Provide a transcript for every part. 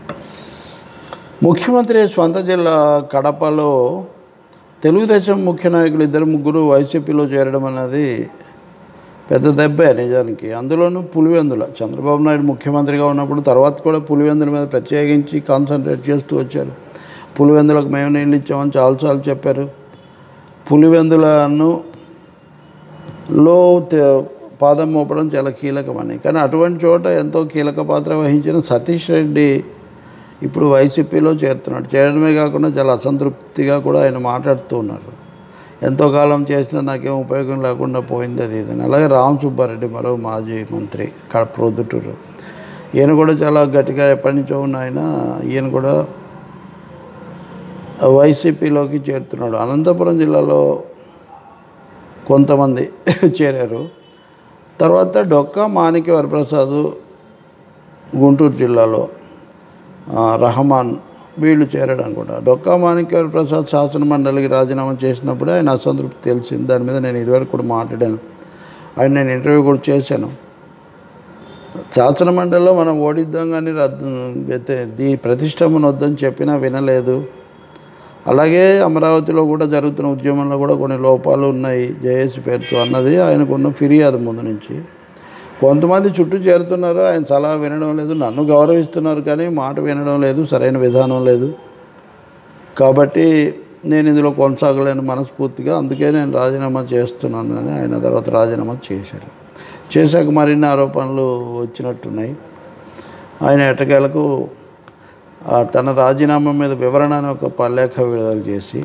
ముఖ్యమంత్రి స్వంత జిల్లా కడపలో తెలుగుదేశం ముఖ్య నాయకులు ఇద్దరు ముగ్గురు వైసీపీలో చేరడం అనేది పెద్ద దెబ్బే నిజానికి అందులోనూ పులివెందుల చంద్రబాబు నాయుడు ముఖ్యమంత్రిగా ఉన్నప్పుడు తర్వాత కూడా పులివెందుల మీద ప్రత్యేకించి కాన్సన్ట్రేట్ చేస్తూ వచ్చారు పులివెందులకు మేము నీళ్ళు ఇచ్చామని చాలాసార్లు చెప్పారు పులివెందులను లో తె- పాదం మోపడం చాలా కీలకమని కానీ అటువంటి చోట ఎంతో కీలక పాత్ర వహించిన సతీష్ రెడ్డి ఇప్పుడు వైసీపీలో చేరుతున్నాడు చేరడమే కాకుండా చాలా అసంతృప్తిగా కూడా ఆయన మాట్లాడుతూ ఉన్నారు ఎంతో కాలం చేసినా నాకేం ఉపయోగం లేకుండా పోయింది అది ఇది అని. అలాగే రామ్ సుబ్బారెడ్డి మరో మాజీ మంత్రి కడప ప్రొద్దుటూరు ఈయన కూడా చాలా గట్టిగా ఎప్పటి నుంచో ఉన్న ఆయన ఈయన కూడా వైసీపీలోకి చేరుతున్నాడు అనంతపురం జిల్లాలో కొంతమంది చేరారు తర్వాత డొక్కా మాణిక్య వరప్రసాద్ గుంటూరు జిల్లాలో ఆ, రహమాన్ వీళ్ళు చేరడం కూడా డొక్కా మాణిక్య వరప్రసాద్ శాసన మండలికి రాజీనామా చేసినప్పుడే ఆయన అసంతృప్తి తెలిసింది దాని మీద నేను ఇదివరకు కూడా మాట్లాడాను ఆయన నేను ఇంటర్వ్యూ కూడా చేశాను శాసన మండలిలో మనం ఓడిద్దాం కానీ రద్దు అయితే దీ ప్రతిష్టంభన వద్దని చెప్పినా వినలేదు అలాగే అమరావతిలో కూడా జరుగుతున్న ఉద్యమంలో కూడా కొన్ని లోపాలు ఉన్నాయి జేఏసీ పేరుతో అన్నది ఆయనకున్న ఫిర్యాదు ముందు నుంచి కొంతమంది చుట్టూ చేరుతున్నారు ఆయన సలహా వినడం లేదు నన్ను గౌరవిస్తున్నారు కానీ మాట వినడం లేదు సరైన విధానం లేదు కాబట్టి నేను ఇందులో కొనసాగలేను మనస్ఫూర్తిగా అందుకే నేను రాజీనామా చేస్తున్నాను అని ఆయన తర్వాత రాజీనామా చేశారు చేశాక మరిన్ని ఆరోపణలు వచ్చినట్టున్నాయి ఆయన ఎటకేలకు ఆ తన రాజీనామా మీద వివరణ అనే ఒక పల్లేఖ విడుదల చేసి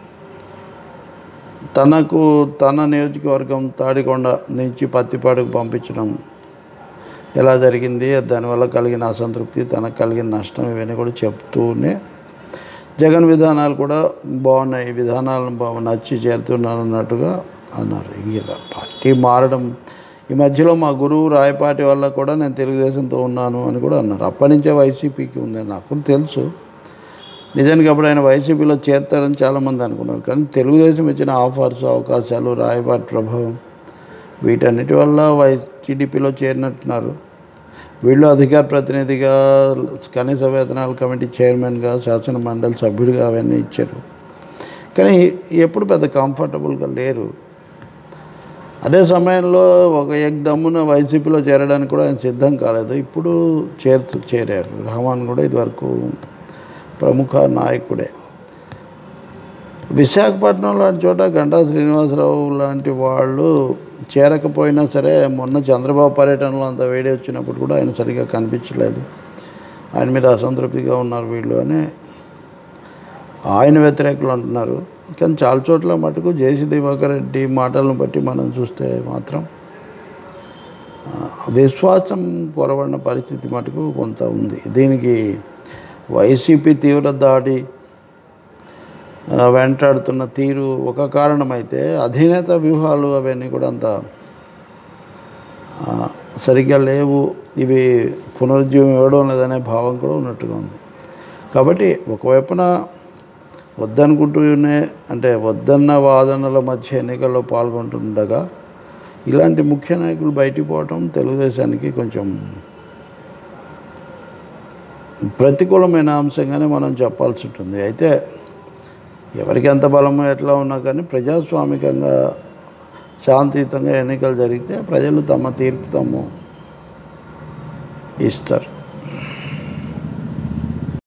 తనకు తన నియోజకవర్గం తాడికొండ నుంచి పత్తిపాడుకు పంపించడం ఎలా జరిగింది దానివల్ల కలిగిన అసంతృప్తి తనకు కలిగిన నష్టం ఇవన్నీ కూడా చెప్తూనే జగన్ విధానాలు కూడా బాగున్నాయి ఈ విధానాలను బా- నచ్చి చేరుతున్నాను అన్నట్టుగా అన్నారు ఇంక పార్టీ మారడం ఈ మధ్యలో మా గురువు రాయపాటి వల్ల కూడా నేను తెలుగుదేశంతో ఉన్నాను అని కూడా అన్నారు అప్పటి నుంచే వైసీపీకి ఉందని నాకు కూడా తెలుసు నిజానికి అప్పుడు ఆయన వైసీపీలో చేస్తారని చాలామంది అనుకున్నారు కానీ తెలుగుదేశం ఇచ్చిన ఆఫర్స్ అవకాశాలు రాయబాటి ప్రభావం వీటన్నిటి వల్ల వై టీడీపీలో చేరినట్టున్నారు వీళ్ళు అధికార ప్రతినిధిగా కనీస వేతనాల కమిటీ చైర్మన్గా శాసన మండలి సభ్యుడిగా అవన్నీ ఇచ్చారు కానీ ఎప్పుడు పెద్ద కంఫర్టబుల్గా లేరు అదే సమయంలో ఒక ఎగ్దమ్మున వైసీపీలో చేరడానికి కూడా ఆయన సిద్ధం కాలేదు ఇప్పుడు చేరుతూ చేరారు రహమాన్ కూడా ఇదివరకు ప్రముఖ నాయకుడే విశాఖపట్నం లాంటి చోట గంటా శ్రీనివాసరావు లాంటి వాళ్ళు చేరకపోయినా సరే మొన్న చంద్రబాబు పర్యటనలో అంత వేడి వచ్చినప్పుడు కూడా ఆయన సరిగా కనిపించలేదు ఆయన మీద అసంతృప్తిగా ఉన్నారు వీళ్ళు అని ఆయన వ్యతిరేకులు అంటున్నారు కానీ చాలా చోట్ల మటుకు జేసీ దివాకర్ రెడ్డి మాటలను బట్టి మనం చూస్తే మాత్రం ఆ, విశ్వాసం కొరబడిన పరిస్థితి మటుకు కొంత ఉంది దీనికి వైసీపీ తీవ్ర దాడి ఆ, వెంటాడుతున్న తీరు ఒక కారణమైతే అధినేత వ్యూహాలు అవన్నీ కూడా అంత ఆ, సరిగ్గా లేవు ఇవి పునరుజ్జీవం ఇవ్వడం లేదనే భావం కూడా ఉన్నట్టుగా ఉంది కాబట్టి ఒకవైపున వద్దనుకుంటూనే అంటే వద్దన్న వాదనల మధ్య ఎన్నికల్లో పాల్గొంటుండగా ఇలాంటి ముఖ్య నాయకులు బయటికి పోవటం తెలుగుదేశానికి కొంచెం ప్రతికూలమైన అంశంగానే మనం చెప్పాల్సి ఉంటుంది అయితే ఎవరికి ఎంత బలమో ఎట్లా ఉన్నా కానీ ప్రజాస్వామికంగా శాంతియుతంగా ఎన్నికలు జరిగితే ప్రజలు తమ తీర్పు తాము ఇస్తారు